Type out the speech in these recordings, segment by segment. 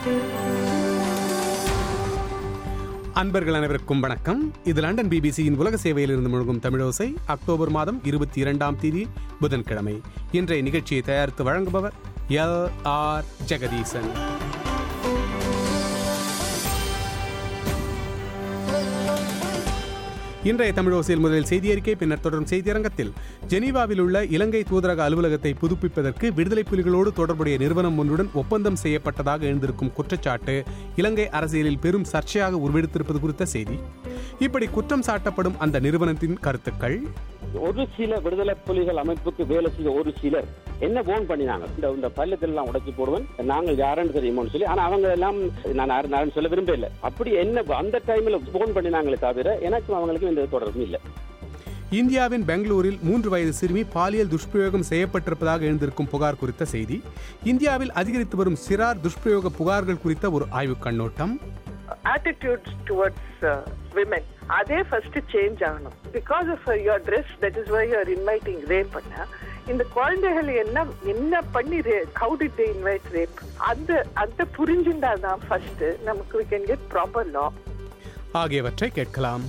அன்பர்கள் அனைவருக்கும் வணக்கம் இது லண்டன் பிபிசியின் உலக சேவையில் இருந்து முழுகும் தமிழோசை அக்டோபர் மாதம் இருபத்தி இரண்டாம் தேதி புதன்கிழமை இன்றைய நிகழ்ச்சியை தயாரித்து வழங்குபவர் எல் ஆர் ஜெகதீசன் இன்றைய தமிழோசையில் முதலில் செய்தி அறிக்கை பின்னர் தொடரும் செய்தியரங்கத்தில் ஜெனீவாவில் உள்ள இலங்கை தூதரக அலுவலகத்தை புதுப்பிப்பதற்கு விடுதலை புலிகளோடு தொடர்புடைய நிறுவனம் ஒன்றுடன் ஒப்பந்தம் செய்யப்பட்டதாக எழுந்திருக்கும் குற்றச்சாட்டு இலங்கை அரசியலில் பெரும் சர்ச்சையாக உருவெடுத்திருப்பது குறித்த செய்தி இப்படி குற்றம் சாட்டப்படும் அந்த நிறுவனத்தின் கருத்துக்கள் ஒரு சில விடுதலை புலிகள் அமைப்புக்கு வேலை செய்த ஒரு சிலர் என்ன போன் பண்ணினாங்க இந்த இந்த பள்ளத்தில் எல்லாம் உடைச்சு போடுவேன் நாங்கள் யாருன்னு தெரியுமோன்னு சொல்லி ஆனா அவங்க எல்லாம் நான் யாரும் யாரும் சொல்ல விரும்பல அப்படி என்ன அந்த டைம்ல போன் பண்ணினாங்களே தவிர எனக்கும் அவங்களுக்கும் எந்த தொடர்பும் இல்லை இந்தியாவின் பெங்களூரில் மூன்று வயது சிறுமி பாலியல் துஷ்பிரயோகம் செய்யப்பட்டிருப்பதாக எழுந்திருக்கும் புகார் குறித்த செய்தி இந்தியாவில் அதிகரித்து வரும் சிறார் துஷ்பிரயோக புகார்கள் குறித்த ஒரு ஆய்வுக் கண்ணோட்டம் attitudes towards uh, women அதே ஃபர்ஸ்ட் சேஞ்ச் ஆகணும் because of your dress that is why you're inviting rape பண்ண இந்த குழந்தைகள் என்ன என்ன பண்ணி how did they invite rape அந்த அந்த புரிஞ்சுண்டா தான் ஃபர்ஸ்ட் நமக்கு we can get proper law ஆகியவற்றை கேட்கலாம்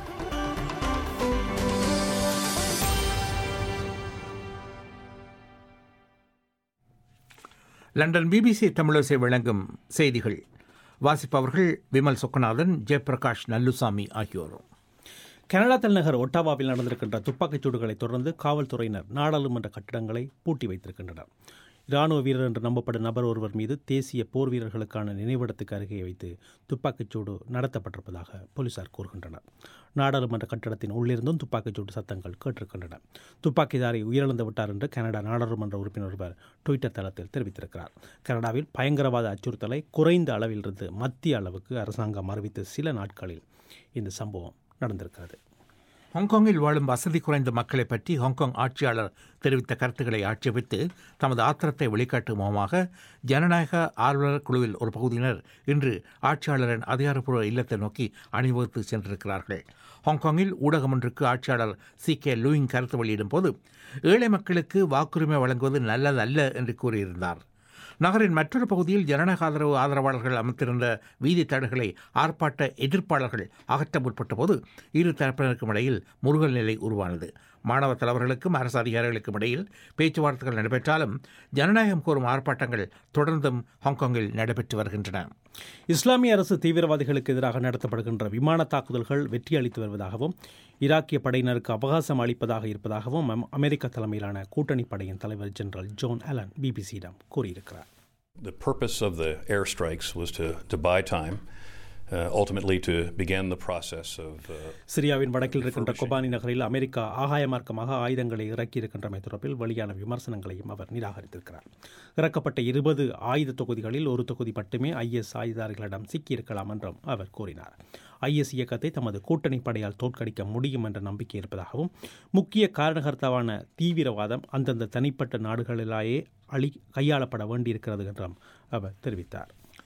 லண்டன் பிபிசி தமிழோசை வழங்கும் செய்திகள் வாசிப்பவர்கள் விமல் சொக்கநாதன் ஜெயபிரகாஷ் நல்லுசாமி ஆகியோரும் கனடா தலைநகர் ஒட்டாவாவில் நடந்திருக்கின்ற துப்பாக்கிச் சூடுகளை தொடர்ந்து காவல்துறையினர் நாடாளுமன்ற கட்டிடங்களை பூட்டி வைத்திருக்கின்றனர் இராணுவ வீரர் என்று நம்பப்படும் நபர் ஒருவர் மீது தேசிய போர் வீரர்களுக்கான நினைவிடத்துக்கு அருகே வைத்து துப்பாக்கிச் சூடு நடத்தப்பட்டிருப்பதாக போலீசார் கூறுகின்றனர் நாடாளுமன்ற கட்டிடத்தின் உள்ளிருந்தும் துப்பாக்கிச் சூடு சத்தங்கள் கேட்டிருக்கின்றன துப்பாக்கிதாரி உயிரிழந்து விட்டார் என்று கனடா நாடாளுமன்ற உறுப்பினர் ஒருவர் ட்விட்டர் தளத்தில் தெரிவித்திருக்கிறார் கனடாவில் பயங்கரவாத அச்சுறுத்தலை குறைந்த அளவிலிருந்து மத்திய அளவுக்கு அரசாங்கம் அறிவித்த சில நாட்களில் இந்த சம்பவம் நடந்திருக்கிறது ஹாங்காங்கில் வாழும் வசதி குறைந்த மக்களை பற்றி ஹாங்காங் ஆட்சியாளர் தெரிவித்த கருத்துக்களை ஆட்சேபித்து தமது ஆத்திரத்தை வெளிக்காட்டும் முகமாக ஜனநாயக ஆர்வலர் குழுவில் ஒரு பகுதியினர் இன்று ஆட்சியாளரின் அதிகாரப்பூர்வ இல்லத்தை நோக்கி அணிவகுத்து சென்றிருக்கிறார்கள் ஹாங்காங்கில் ஊடகம் ஒன்றுக்கு ஆட்சியாளர் சி கே லூயிங் கருத்து வெளியிடும் போது ஏழை மக்களுக்கு வாக்குரிமை வழங்குவது நல்லதல்ல என்று கூறியிருந்தார் நகரின் மற்றொரு பகுதியில் ஜனநாயக ஆதரவு ஆதரவாளர்கள் அமைத்திருந்த வீதி தடைகளை ஆர்ப்பாட்ட எதிர்ப்பாளர்கள் அகற்ற முற்பட்ட போது இரு தரப்பினருக்கும் இடையில் முருகல் நிலை உருவானது மாணவ தலைவர்களுக்கும் அரசு அதிகாரிகளுக்கும் இடையில் பேச்சுவார்த்தைகள் நடைபெற்றாலும் ஜனநாயகம் கோரும் ஆர்ப்பாட்டங்கள் தொடர்ந்தும் ஹாங்காங்கில் நடைபெற்று வருகின்றன இஸ்லாமிய அரசு தீவிரவாதிகளுக்கு எதிராக நடத்தப்படுகின்ற விமான தாக்குதல்கள் வெற்றி அளித்து வருவதாகவும் ஈராக்கிய படையினருக்கு அவகாசம் அளிப்பதாக இருப்பதாகவும் அம்- அமெரிக்க தலைமையிலான கூட்டணி படையின் தலைவர் ஜெனரல் ஜோன் அலன் பிபிசியிடம் கூறியிருக்கிறார் The purpose of the airstrikes was to, to buy time, uh, ultimately to begin the process of. Uh, சிரியாவின் வடக்கில் இருக்கின்ற கொபானி நகரில் அமெரிக்கா ஆகாய மார்க்கமாக ஆயுதங்களை இறக்கி இருக்கின்றமை தொடர்பில் வெளியான விமர்சனங்களையும் அவர் நிராகரித்திருக்கிறார் இறக்கப்பட்ட இருபது ஆயுத தொகுதிகளில் ஒரு தொகுதி மட்டுமே ஐஎஸ் ஆயுதாரிகளிடம் சிக்கியிருக்கலாம் என்றும் அவர் கூறினார் ஐஎஸ் இயக்கத்தை தமது கூட்டணி படையால் தோற்கடிக்க முடியும் என்ற நம்பிக்கை இருப்பதாகவும் முக்கிய காரணகர்த்தாவான தீவிரவாதம் அந்தந்த தனிப்பட்ட நாடுகளிலேயே அழி கையாளப்பட வேண்டியிருக்கிறது என்றும் அவர் தெரிவித்தார்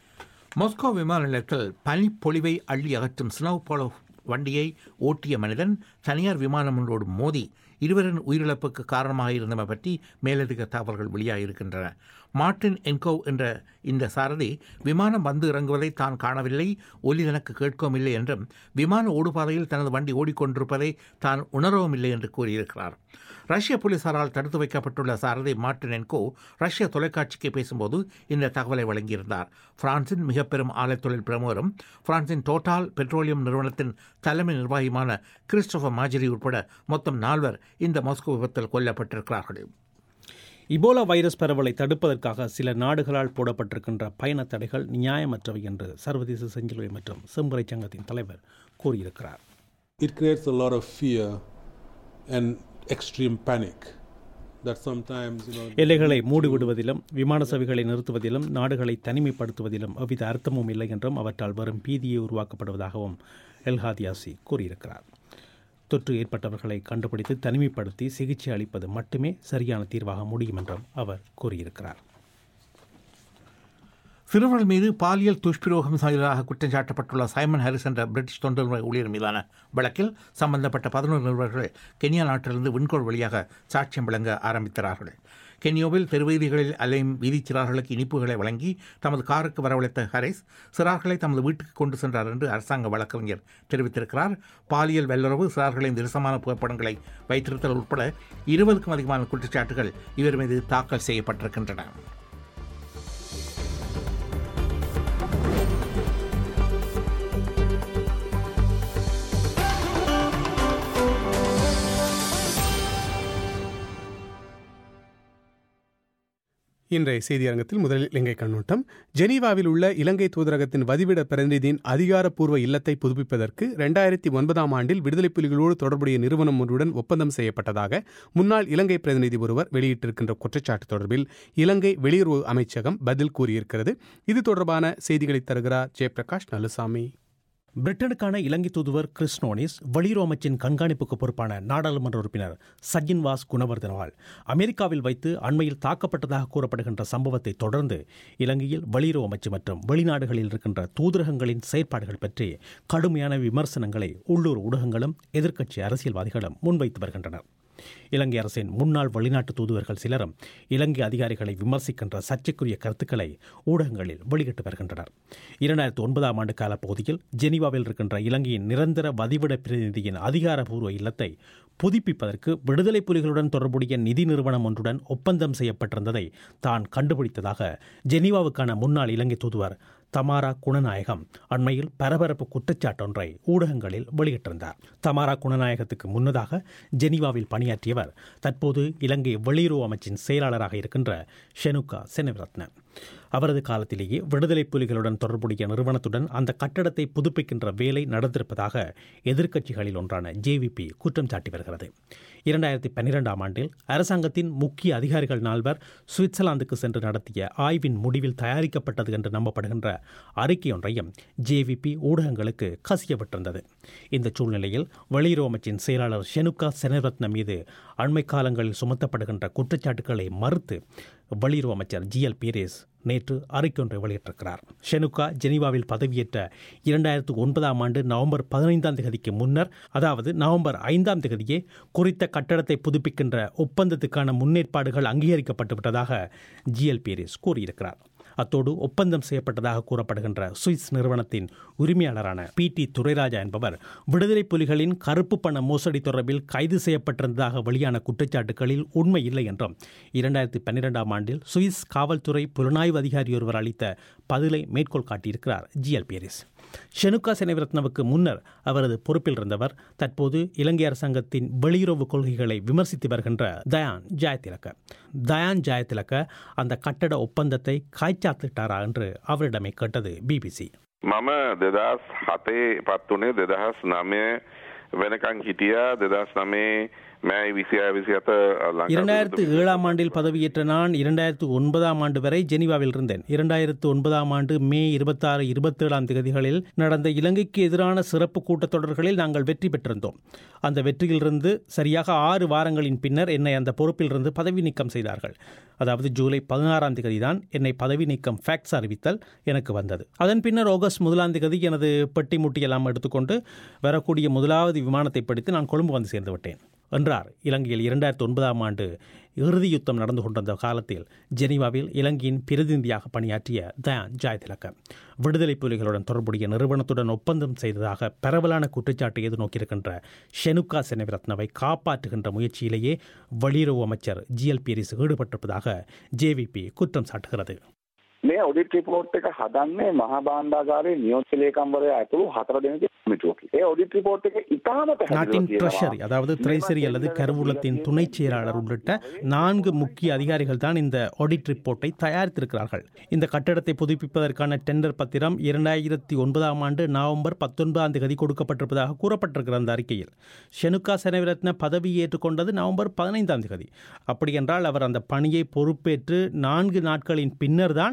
மாஸ்கோ விமான நிலையத்தில் பனிப்பொழிவை அள்ளி அகற்றும் ஸ்னோ போலோ வண்டியை ஓட்டிய மனிதன் தனியார் விமானம் ஒன்றோடு மோதி இருவரின் உயிரிழப்புக்கு காரணமாக இருந்தமை பற்றி மேலதிக தகவல்கள் வெளியாகியிருக்கின்றன மார்டின் என்கோவ் என்ற இந்த சாரதி விமானம் வந்து இறங்குவதை தான் காணவில்லை ஒலி தனக்கு கேட்கவும் இல்லை என்றும் விமான ஓடுபாதையில் தனது வண்டி ஓடிக்கொண்டிருப்பதை தான் உணரவும் இல்லை என்று கூறியிருக்கிறார் ரஷ்ய போலீசாரால் தடுத்து வைக்கப்பட்டுள்ள சாரதி மார்டினென்கோ ரஷ்ய தொலைக்காட்சிக்கு பேசும்போது இந்த தகவலை வழங்கியிருந்தார் பிரான்சின் மிக பெரும் ஆலை தொழில் பிரமுகரும் பிரான்சின் டோட்டால் பெட்ரோலியம் நிறுவனத்தின் தலைமை நிர்வாகியுமான கிறிஸ்டோபர் மாஜரி உட்பட மொத்தம் நால்வர் இந்த மாஸ்கோ விபத்தில் கொல்லப்பட்டிருக்கிறார்கள் இபோலா வைரஸ் பரவலை தடுப்பதற்காக சில நாடுகளால் போடப்பட்டிருக்கின்ற பயண தடைகள் நியாயமற்றவை என்று சர்வதேச செஞ்சிலுவை மற்றும் செம்பறை சங்கத்தின் தலைவர் கூறியிருக்கிறார் it creates a lot of fear and extreme panic that sometimes you know எல்லைகளை மூடிவிடுவதிலும் விமான சேவைகளை நிறுத்துவதிலும் நாடுகளை தனிமைப்படுத்துவதிலும் எவ்வித அர்த்தமும் இல்லை என்றும் அவற்றால் வரும் பீதியை உருவாக்கப்படுவதாகவும் எல்ஹாதியாசி கூறியிருக்கிறார் தொற்று ஏற்பட்டவர்களை கண்டுபிடித்து தனிமைப்படுத்தி சிகிச்சை அளிப்பது மட்டுமே சரியான தீர்வாக முடியும் என்றும் அவர் கூறியிருக்கிறார் சிறுவர்கள் மீது பாலியல் துஷ்பிரயோகம் செய்ததாக குற்றம் சாட்டப்பட்டுள்ள சைமன் ஹாரிஸ் என்ற பிரிட்டிஷ் தொண்டு ஊழியர் மீதான வழக்கில் சம்பந்தப்பட்ட பதினோரு நிருபர்கள் கென்யா நாட்டிலிருந்து விண்கோள் வழியாக சாட்சியம் விளங்க ஆரம்பிக்கிறார்கள் கென்யோவில் தெருவீதிகளில் அலையும் வீதிச் சிறார்களுக்கு இனிப்புகளை வழங்கி தமது காருக்கு வரவழைத்த ஹரிஸ் சிறார்களை தமது வீட்டுக்கு கொண்டு சென்றார் என்று அரசாங்க வழக்கறிஞர் தெரிவித்திருக்கிறார் பாலியல் வல்லுறவு சிறார்களின் விரசமான புகைப்படங்களை வைத்திருத்தல் உட்பட இருபதுக்கும் அதிகமான குற்றச்சாட்டுகள் இவர் மீது தாக்கல் செய்யப்பட்டிருக்கின்றன இன்றைய செய்தியரங்கத்தில் முதலில் இலங்கை கண்ணோட்டம் ஜெனீவாவில் உள்ள இலங்கை தூதரகத்தின் வதிவிட பிரதிநிதியின் அதிகாரப்பூர்வ இல்லத்தை புதுப்பிப்பதற்கு ரெண்டாயிரத்தி ஒன்பதாம் ஆண்டில் விடுதலை புலிகளோடு தொடர்புடைய நிறுவனம் ஒன்றுடன் ஒப்பந்தம் செய்யப்பட்டதாக முன்னாள் இலங்கை பிரதிநிதி ஒருவர் வெளியிட்டிருக்கின்ற குற்றச்சாட்டு தொடர்பில் இலங்கை வெளியுறவு அமைச்சகம் பதில் கூறியிருக்கிறது இது தொடர்பான செய்திகளை தருகிறார் ஜெயபிரகாஷ் நல்லுசாமி பிரிட்டனுக்கான இலங்கை தூதுவர் கிறிஸ்னோனிஸ் வெளியுறவு அமைச்சின் கண்காணிப்புக்கு பொறுப்பான நாடாளுமன்ற உறுப்பினர் சஜின் வாஸ் குணவர்தனவால் அமெரிக்காவில் வைத்து அண்மையில் தாக்கப்பட்டதாக கூறப்படுகின்ற சம்பவத்தை தொடர்ந்து இலங்கையில் வெளியுறவு அமைச்சு மற்றும் வெளிநாடுகளில் இருக்கின்ற தூதரகங்களின் செயற்பாடுகள் பற்றி கடுமையான விமர்சனங்களை உள்ளூர் ஊடகங்களும் எதிர்க்கட்சி அரசியல்வாதிகளும் முன்வைத்து வருகின்றனர் இலங்கை அரசின் முன்னாள் வெளிநாட்டு தூதுவர்கள் சிலரும் இலங்கை அதிகாரிகளை விமர்சிக்கின்ற சர்ச்சைக்குரிய கருத்துக்களை ஊடகங்களில் வெளியிட்டு வருகின்றனர் இரண்டாயிரத்தி ஒன்பதாம் ஆண்டு கால பகுதியில் ஜெனீவாவில் இருக்கின்ற இலங்கையின் நிரந்தர வதிவிட பிரதிநிதியின் அதிகாரப்பூர்வ இல்லத்தை புதுப்பிப்பதற்கு விடுதலை புலிகளுடன் தொடர்புடைய நிதி நிறுவனம் ஒன்றுடன் ஒப்பந்தம் செய்யப்பட்டிருந்ததை தான் கண்டுபிடித்ததாக ஜெனீவாவுக்கான முன்னாள் இலங்கை தூதுவர் தமாரா குணநாயகம் அண்மையில் பரபரப்பு குற்றச்சாட்டொன்றை ஊடகங்களில் வெளியிட்டிருந்தார் தமாரா குணநாயகத்துக்கு முன்னதாக ஜெனீவாவில் பணியாற்றியவர் தற்போது இலங்கை வெளியுறவு அமைச்சின் செயலாளராக இருக்கின்ற ஷெனுகா செனவிரத்ன அவரது காலத்திலேயே விடுதலை புலிகளுடன் தொடர்புடைய நிறுவனத்துடன் அந்த கட்டடத்தை புதுப்பிக்கின்ற வேலை நடந்திருப்பதாக எதிர்க்கட்சிகளில் ஒன்றான ஜேவிபி குற்றம் சாட்டி வருகிறது இரண்டாயிரத்தி பன்னிரெண்டாம் ஆண்டில் அரசாங்கத்தின் முக்கிய அதிகாரிகள் நால்வர் சுவிட்சர்லாந்துக்கு சென்று நடத்திய ஆய்வின் முடிவில் தயாரிக்கப்பட்டது என்று நம்பப்படுகின்ற அறிக்கை ஒன்றையும் ஜேவிபி ஊடகங்களுக்கு கசியப்பட்டிருந்தது இந்த சூழ்நிலையில் வெளியுறவு அமைச்சின் செயலாளர் ஷெனுகா செனரத்ன மீது அண்மை காலங்களில் சுமத்தப்படுகின்ற குற்றச்சாட்டுகளை மறுத்து வெளியுறவு அமைச்சர் ஜி எல் பீரேஸ் நேற்று அறிக்கொன்றை வெளியிட்டிருக்கிறார் ஷெனுகா ஜெனீவாவில் பதவியேற்ற இரண்டாயிரத்து ஒன்பதாம் ஆண்டு நவம்பர் பதினைந்தாம் தேதிக்கு முன்னர் அதாவது நவம்பர் ஐந்தாம் தேதியே குறித்த கட்டடத்தை புதுப்பிக்கின்ற ஒப்பந்தத்துக்கான முன்னேற்பாடுகள் அங்கீகரிக்கப்பட்டு விட்டதாக ஜி எல் பீரேஸ் கூறியிருக்கிறார் அத்தோடு ஒப்பந்தம் செய்யப்பட்டதாக கூறப்படுகின்ற சுவிஸ் நிறுவனத்தின் உரிமையாளரான பி டி துரைராஜா என்பவர் விடுதலை புலிகளின் கருப்பு பண மோசடி தொடர்பில் கைது செய்யப்பட்டிருந்ததாக வெளியான குற்றச்சாட்டுகளில் உண்மை இல்லை என்றும் இரண்டாயிரத்தி பன்னிரெண்டாம் ஆண்டில் சுவிஸ் காவல்துறை புலனாய்வு அதிகாரி ஒருவர் அளித்த பதிலை மேற்கோள் காட்டியிருக்கிறார் ஜி எல் பேரிஸ் ஷெனுகா செனவிரத்னவுக்கு முன்னர் அவரது பொறுப்பில் இருந்தவர் தற்போது இலங்கை அரசாங்கத்தின் வெளியுறவு கொள்கைகளை விமர்சித்து வருகின்ற தயான் ஜாயதிலக்க தயான் ஜாயதிலக்க அந்த கட்டட ஒப்பந்தத்தை காய்ச்சாத்திட்டாரா என்று அவரிடமே கேட்டது பிபிசி මම දෙදස් හතේ පත් වනේ දෙදහස් නමය වෙනකං හිටිය දෙදස් නමේ මෑ විසිය විසිත இரண்டாயிரத்து ஏழாம் ஆண்டில் பதவியேற்ற நான் இரண்டாயிரத்து ஒன்பதாம் ஆண்டு வரை ஜெனீவாவில் இருந்தேன் இரண்டாயிரத்து ஒன்பதாம் ஆண்டு மே இருபத்தாறு இருபத்தேழாம் தேதிகளில் நடந்த இலங்கைக்கு எதிரான சிறப்பு கூட்டத்தொடர்களில் நாங்கள் வெற்றி பெற்றிருந்தோம் அந்த வெற்றியிலிருந்து சரியாக ஆறு வாரங்களின் பின்னர் என்னை அந்த பொறுப்பிலிருந்து பதவி நீக்கம் செய்தார்கள் அதாவது ஜூலை பதினாறாம் தேதி தான் என்னை பதவி நீக்கம் ஃபேக்ஸ் அறிவித்தல் எனக்கு வந்தது அதன் பின்னர் ஆகஸ்ட் முதலாம் தேதி எனது பெட்டி முட்டியெல்லாம் எடுத்துக்கொண்டு வரக்கூடிய முதலாவது விமானத்தை படித்து நான் கொழும்பு வந்து சேர்ந்து விட்டேன் என்றார் இலங்கையில் இரண்டாயிரத்தி ஒன்பதாம் ஆண்டு இறுதி யுத்தம் நடந்து கொண்டிருந்த காலத்தில் ஜெனீவாவில் இலங்கையின் பிரதிநிதியாக பணியாற்றிய தயான் ஜாயதிலக்க விடுதலை புலிகளுடன் தொடர்புடைய நிறுவனத்துடன் ஒப்பந்தம் செய்ததாக பரவலான குற்றச்சாட்டு எதிர்நோக்கியிருக்கின்ற ஷெனுகா செனவிரத்னவை காப்பாற்றுகின்ற முயற்சியிலேயே வெளியுறவு அமைச்சர் ஜி எல் பீரிஸ் ஈடுபட்டிருப்பதாக ஜேவிபி குற்றம் சாட்டுகிறது මේ ඔඩිට් රිපෝට් එක හදන්නේ මහා භාණ්ඩාගාරයේ නියෝජ්‍ය ලේකම්වරයා ඇතුළු හතර දෙනෙකුගේ කමිටුවකි. ඒ ඔඩිට් රිපෝට් එක ඉතාම நாட்டின் පැහැදිලිව ட்ரெஷரி அதாவது திரைசரி அல்லது கருவூலத்தின் துணைச் செயலாளர் உள்ளிட்ட நான்கு முக்கிய அதிகாரிகள் தான் இந்த ஆடிட் ரிப்போர்ட்டை தயாரித்திருக்கிறார்கள் இந்த கட்டடத்தை புதுப்பிப்பதற்கான டெண்டர் பத்திரம் இரண்டாயிரத்தி ஒன்பதாம் ஆண்டு நவம்பர் பத்தொன்பதாம் தேதி கொடுக்கப்பட்டிருப்பதாக கூறப்பட்டிருக்கிற அந்த அறிக்கையில் ஷெனுகா செனவிரத்ன பதவி ஏற்றுக்கொண்டது நவம்பர் பதினைந்தாம் தேதி அப்படியென்றால் அவர் அந்த பணியை பொறுப்பேற்று நான்கு நாட்களின் பின்னர் தான்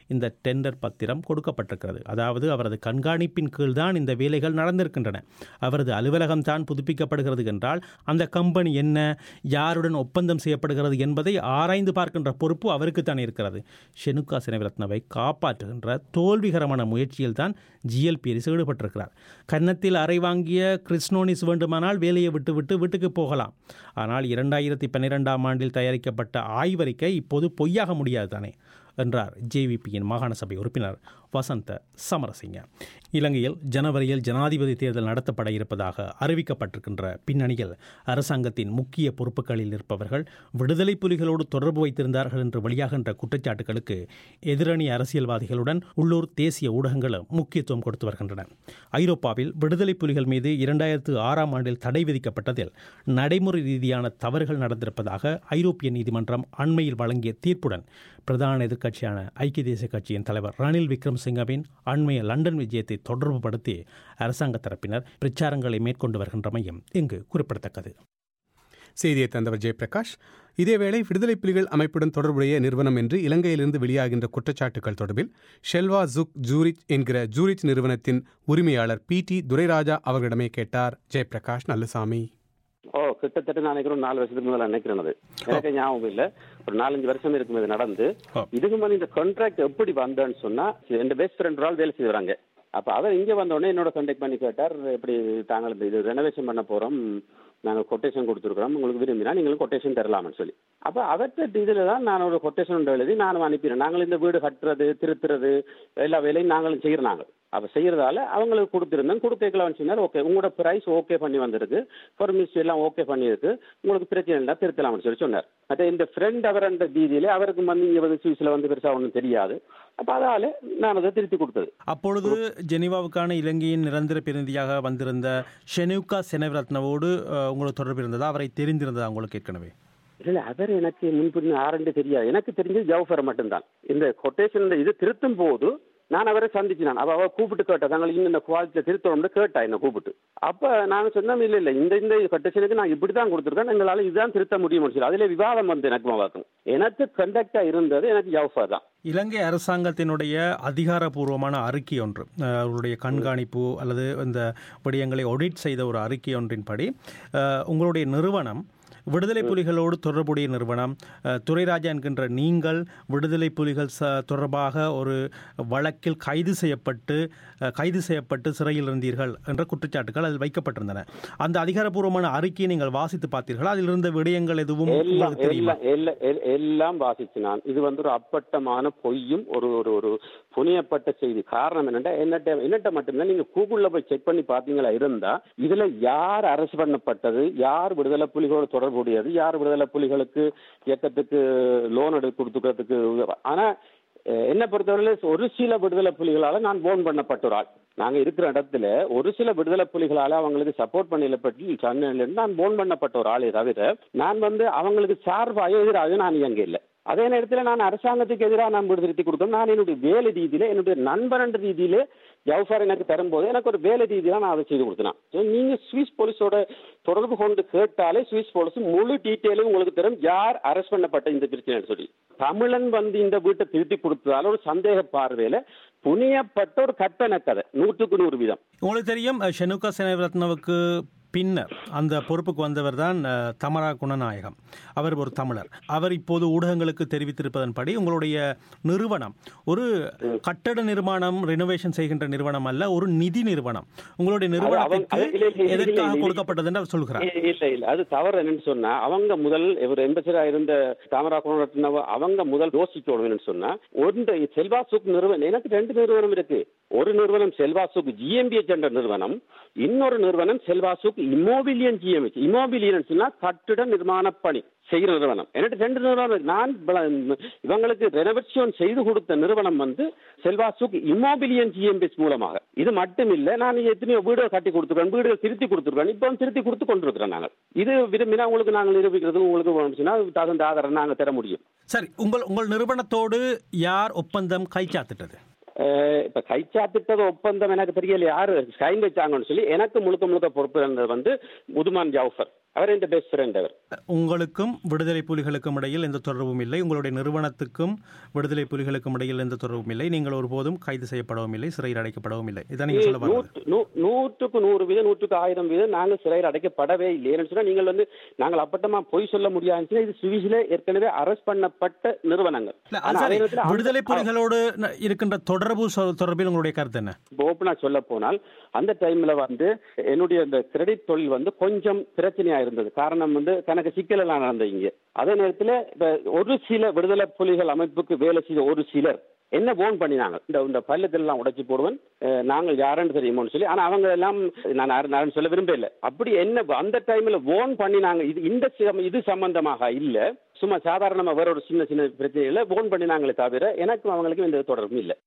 இந்த டெண்டர் பத்திரம் கொடுக்கப்பட்டிருக்கிறது அதாவது அவரது கண்காணிப்பின் கீழ்தான் இந்த வேலைகள் நடந்திருக்கின்றன அவரது அலுவலகம் தான் புதுப்பிக்கப்படுகிறது என்றால் அந்த கம்பெனி என்ன யாருடன் ஒப்பந்தம் செய்யப்படுகிறது என்பதை ஆராய்ந்து பார்க்கின்ற பொறுப்பு அவருக்குத்தான் இருக்கிறது ஷெனுக்கா சினவிரத்னவை காப்பாற்றுகின்ற தோல்விகரமான முயற்சியில் தான் ஜிஎல்பிஎரிஸ் ஈடுபட்டிருக்கிறார் கன்னத்தில் அறை வாங்கிய கிறிஸ்னோனிஸ் வேண்டுமானால் வேலையை விட்டு விட்டு வீட்டுக்கு போகலாம் ஆனால் இரண்டாயிரத்தி பன்னிரெண்டாம் ஆண்டில் தயாரிக்கப்பட்ட ஆய்வறிக்கை இப்போது பொய்யாக முடியாது தானே என்றார் ஜேவிபியின் மாகாண சபை உறுப்பினர் வசந்த சமரசிங்க இலங்கையில் ஜனவரியில் ஜனாதிபதி தேர்தல் நடத்தப்பட இருப்பதாக அறிவிக்கப்பட்டிருக்கின்ற பின்னணியில் அரசாங்கத்தின் முக்கிய பொறுப்புகளில் இருப்பவர்கள் விடுதலை புலிகளோடு தொடர்பு வைத்திருந்தார்கள் என்று வெளியாகின்ற குற்றச்சாட்டுகளுக்கு எதிரணி அரசியல்வாதிகளுடன் உள்ளூர் தேசிய ஊடகங்களும் முக்கியத்துவம் கொடுத்து வருகின்றன ஐரோப்பாவில் விடுதலை புலிகள் மீது இரண்டாயிரத்து ஆறாம் ஆண்டில் தடை விதிக்கப்பட்டதில் நடைமுறை ரீதியான தவறுகள் நடந்திருப்பதாக ஐரோப்பிய நீதிமன்றம் அண்மையில் வழங்கிய தீர்ப்புடன் பிரதான எதிர்க்கட்சியான ஐக்கிய தேசிய கட்சியின் தலைவர் ரணில் விக்ரம்சிங்கவின் அண்மைய லண்டன் விஜயத்தை தொடர்புபடுத்தி அரசாங்க தரப்பினர் பிரச்சாரங்களை மேற்கொண்டு வருகின்றமையும் இங்கு குறிப்பிடத்தக்கது செய்தியை தந்தவர் ஜெயபிரகாஷ் இதேவேளை விடுதலை புலிகள் அமைப்புடன் தொடர்புடைய நிறுவனம் என்று இலங்கையிலிருந்து வெளியாகின்ற குற்றச்சாட்டுகள் தொடர்பில் ஷெல்வா ஜுக் ஜூரிச் என்கிற ஜூரிச் நிறுவனத்தின் உரிமையாளர் பி டி துரைராஜா அவர்களிடமே கேட்டார் ஜெயபிரகாஷ் நல்லசாமி ஓ கிட்டத்தட்ட நான் நினைக்கிறேன் ஒரு நாலு வருஷத்துக்கு முதல்ல நினைக்கிறேன் அது எனக்கு ஞாபகம் இல்ல ஒரு நாலஞ்சு வருஷம் இருக்கும் இது நடந்து ஓ. இதுக்கு முன்னாடி இந்த கான்ட்ராக்ட் எப்படி வந்தேன்னு சொன்னா என் பெஸ்ட் ஃப்ரெண்ட் ஒரு ஆள் வேலை செய்து வராங்க அப்ப அவர் இங்க வந்த உடனே என்னோட கான்டாக்ட் பண்ணி கேட்டார் எப்படி தாங்கள் இந்த இது ரெனோவேஷன் பண்ண போறோம் நாங்கள் கொட்டேஷன் கொடுத்துருக்குறோம் உங்களுக்கு விரும்பினா நீங்களும் கொட்டேஷன் தரலாம்னு சொல்லி அப்ப அவர்கிட்ட இதுல தான் நான் ஒரு கொட்டேஷன் எழுதி நானும் அனுப்பிடுறேன் நாங்கள் இந்த வீடு கட்டுறது திருத்துறது எல்லா வேலையும் நாங்களும் செய்யறோம் நாங்கள் அப்ப செய்யறதால அவங்களுக்கு கொடுத்துருந்தேன் கொடுக்கலாம் சொன்னார் ஓகே உங்களோட பிரைஸ் ஓகே பண்ணி வந்திருக்கு பர்மிஷன் எல்லாம் ஓகே பண்ணியிருக்கு உங்களுக்கு பிரச்சனை இல்லை திருத்தலாம்னு சொல்லி சொன்னார் மற்ற இந்த ஃப்ரெண்ட் அவர் என்ற ரீதியில அவருக்கு வந்து இங்க வந்து சுவிஸ்ல வந்து பெருசா ஒன்றும் தெரியாது அப்ப அதால நான் அதை திருத்தி கொடுத்தது அப்பொழுது ஜெனீவாவுக்கான இலங்கையின் நிரந்தர பிரதிநிதியாக வந்திருந்த ஷெனுக்கா செனவிரத்னவோடு அஹ், உங்களுக்கு தொடர்பு இருந்ததா அவரை தெரிந்திருந்ததா உங்களுக்கு ஏற்கனவே இல்ல அவர் எனக்கு முன்பின் ஆரண்டு தெரியாது எனக்கு தெரிஞ்சது ஜவுஃபர் மட்டும்தான் இந்த கொட்டேஷன் இது திருத்தும் போது நான் அவரை சந்திச்சினான் அவ அவ கூப்பிட்டு கேட்டா தாங்கள் இன்னும் இந்த குவாலிட்டியை திருத்தணும்னு கேட்டா என்ன கூப்பிட்டு அப்ப நான் சொன்னேன் இல்ல இல்ல இந்த இந்த கொட்டேஷனுக்கு நான் இப்படி தான் கொடுத்துருக்கேன் எங்களால இதுதான் திருத்த முடியும்னு சொல்லி அதுல விவாதம் வந்து எனக்கு வாக்கும் எனக்கு கண்டக்டா இருந்தது எனக்கு ஜவுஃபர் தான் இலங்கை அரசாங்கத்தினுடைய அதிகாரப்பூர்வமான அறிக்கை ஒன்று அஹ், அவருடைய கண்காணிப்பு அல்லது இந்த விடயங்களை ஒடிட் செய்த ஒரு அறிக்கை ஒன்றின்படி அஹ், உங்களுடைய நிறுவனம் விடுதலை புலிகளோடு தொடர்புடைய நிறுவனம் அஹ், துரைராஜா என்கின்ற நீங்கள் விடுதலை புலிகள் ச தொடர்பாக ஒரு வழக்கில் கைது செய்யப்பட்டு அஹ், கைது செய்யப்பட்டு சிறையில் இருந்தீர்கள் என்ற குற்றச்சாட்டுகள் அதில் வைக்கப்பட்டிருந்தன அந்த அதிகாரப்பூர்வமான அறிக்கையை நீங்கள் வாசித்து பார்த்தீர்களா அதில் இருந்த விடயங்கள் எதுவும் எல்லாம் உங்களுக்கு தெரியுமா எல்லாம் எல்லாம் எல்- எல்லாம் வாசிச்சு நான் இது வந்து ஒரு அப்பட்டமான பொய்யும் ஒரு ஒரு ஒரு புனியப்பட்ட செய்தி காரணம் என்னன்னா என்னட்ட என்னட்ட மட்டுமில்ல நீங்க கூகுள்ல போய் செக் பண்ணி பாத்தீங்களா இருந்தா இதுல யார் அரசு பண்ணப்பட்டது யார் விடுதலை புலிகளோடு தொடர்புடையது யார் விடுதலை புலிகளுக்கு இயக்கத்துக்கு லோன் எடுத்து கொடுத்துக்கிறதுக்கு ஆனா அஹ், என்னை பொறுத்தவரையில ஒரு சில விடுதலை புலிகளால நான் போன் பண்ணப்பட்ட ஒரு ஆள் நாங்க இருக்கிற இடத்துல ஒரு சில விடுதலை புலிகளால அவங்களுக்கு சப்போர்ட் பண்ணப்பட்டு சென்னையிலிருந்து நான் போன் பண்ணப்பட்ட ஒரு ஆளே தவிர நான் வந்து அவங்களுக்கு சார்பாக எதிராக நான் இயங்க இல்லை அதே நேரத்தில் நான் அரசாங்கத்துக்கு எதிராக நான் விடுதலை கொடுத்தோம் நான் என்னுடைய வேலை ரீதியில என்னுடைய நண்பன் என்ற ரீதியிலே ஜவுஃபார் எனக்கு தரும்போது எனக்கு ஒரு வேலை ரீதியில நான் அதை செய்து கொடுத்தேன் So, நீங்க சுவிஸ் போலீஸோட தொடர்பு கொண்டு கேட்டாலே சுவிஸ் போலீஸ் முழு டீட்டெயிலும் உங்களுக்கு தரும் யார் அரெஸ்ட் பண்ணப்பட்ட இந்த பிரச்சனைன்னு சொல்லி தமிழன் வந்து இந்த வீட்டை திருத்தி கொடுத்ததால ஒரு சந்தேக பார்வையில புனியப்பட்ட ஒரு கற்பனை கதை நூற்றுக்கு நூறு வீதம் உங்களுக்கு தெரியும் அஹ், ஷெனுகா சேனரத்னவுக்கு பின்னர் அந்த பொறுப்புக்கு வந்தவர் தான் அஹ், தமரா குணநாயகம் அவர் ஒரு தமிழர் அவர் இப்போது ஊடகங்களுக்கு தெரிவித்திருப்பதன்படி உங்களுடைய நிறுவனம் ஒரு கட்டட நிர்மாணம் ரெனோவேஷன் செய்கின்ற நிறுவனம் அல்ல ஒரு நிதி நிறுவனம் உங்களுடைய நிறுவனத்திற்கு அது- இல்ல, இல்ல, இல்ல, எதற்காக இல்ல. கொடுக்கப்பட்டது என்று அவர் சொல்கிறார் இல்ல இல்ல இல்ல அது தவறு என்னன்னு சொன்னா அவங்க முதல் ஒரு எம்பசரா இருந்த தாமரா குணரத்னவ அவங்க முதல் யோசிக்கணும் சொன்னா ஒன்று செல்வா சுக் நிறுவனம் எனக்கு ரெண்டு நிறுவனம் இருக்கு ஒரு நிறுவனம் செல்வா சுக் ஜிஎம்பிஎச் என்ற நிறுவனம் இன்னொரு நிறுவனம் செல்வா சுக் இமோபிலியன் ஜிஎம்ஹெச் இமோபிலியன் சொன்னா கட்டிட நிர்மாண பணி செய்கிற நிறுவனம் எனக்கு ரெண்டு நிறுவனம் இருக்கு. நான் பல- இவங்களுக்கு ரெனோவேஷன் செய்து கொடுத்த நிறுவனம் வந்து செல்வா சுக் இமோபிலியன் ஜிஎம்பிஎச் மூலமாக இது மட்டும் இல்ல நான் எத்தனையோ வீடுகள் கட்டி கொடுத்துருக்கேன் வீடுகள் திருத்தி கொடுத்துருக்கேன் இப்போ திருத்தி கொடுத்து கொண்டிருக்கிறோம் நாங்கள் இது விரும்பினா உங்களுக்கு நாங்கள் நிரூபிக்கிறது உங்களுக்கு வேணுச்சுன்னா தகுந்த ஆதரவு நாங்கள் தர முடியும் சரி உங்கள் உங்கள் நிறுவனத்தோடு யார் ஒப்பந்தம் கைச்சாத்திட்டது அஹ் இப்ப கைச்சாத்திட்டது ஒப்பந்தம் எனக்கு தெரியல யாரு சைன் வச்சாங்கன்னு சொல்லி எனக்கு முழுக்க முழுக்க பொறுப்பு இருந்தது வந்து உதுமான் ஜவுஃபர் அவர் என் பெஸ்ட் ஃப்ரெண்ட் அவர் உங்களுக்கும் விடுதலை புலிகளுக்கும் இடையில் எந்த தொடர்பும் இல்லை உங்களுடைய நிறுவனத்துக்கும் விடுதலை புலிகளுக்கும் இடையில் எந்த தொடர்பும் இல்லை நீங்கள் ஒருபோதும் கைது செய்யப்படவும் இல்லை சிறையில் அடைக்கப்படவும் இல்லை இதான் நீங்கள் சொல்ல வர்றது நூற்று- நூ- நூற்றுக்கு நூறு வீதம் நூற்றுக்கு ஆயிரம் வீதம் நாங்கள் சிறையில் அடைக்கப்படவே இல்லை ஏன்னு சொன்னா நீங்கள் வந்து நாங்கள் அப்பட்டமா பொய் சொல்ல முடியாதுன்னு இது சுவிஸ்ல ஏற்கனவே அரஸ்ட் பண்ணப்பட்ட நிறுவனங்கள் இல்ல, ஆனா அது அதே சரி. நேரத்துல அவங்க- விடுதலை புலிகளோடு ந- இருக்கின்ற தொடர்பு சொ- தொடர்பில் உங்களுடைய கருத்து என்ன இப்போ ஓப்பனா சொல்ல போனால் அந்த டைம்ல வந்து என்னுடைய இந்த கிரெடிட் தொழில் வந்து கொஞ்சம் பிரச்சனையா இருந்தது காரணம் வந்து கணக்கு சிக்கல் எல்லாம் நடந்த இங்க அதே நேரத்துல இப்ப ஒரு சில விடுதலை புலிகள் அமைப்புக்கு வேலை செய்த ஒரு சிலர் என்ன போன் பண்ணினாங்க இந்த இந்த பள்ளத்தெல்லாம் உடைச்சு போடுவன் அஹ், நாங்கள் யாருன்னு தெரியுமோன்னு சொல்லி ஆனா அவங்க எல்லாம் நான் யாரு- யாருன்னு சொல்ல விரும்பல அப்படி என்ன அந்த டைம்ல போன் பண்ணினாங்க இது இந்த சம்- இது சம்பந்தமாக இல்ல சும்மா சாதாரணமா வேற ஒரு சின்ன சின்ன பிரச்சனைகளை போன் பண்ணினாங்களே தவிர எனக்கும் அவங்களுக்கும் எந்த தொடர்பும் இல்லை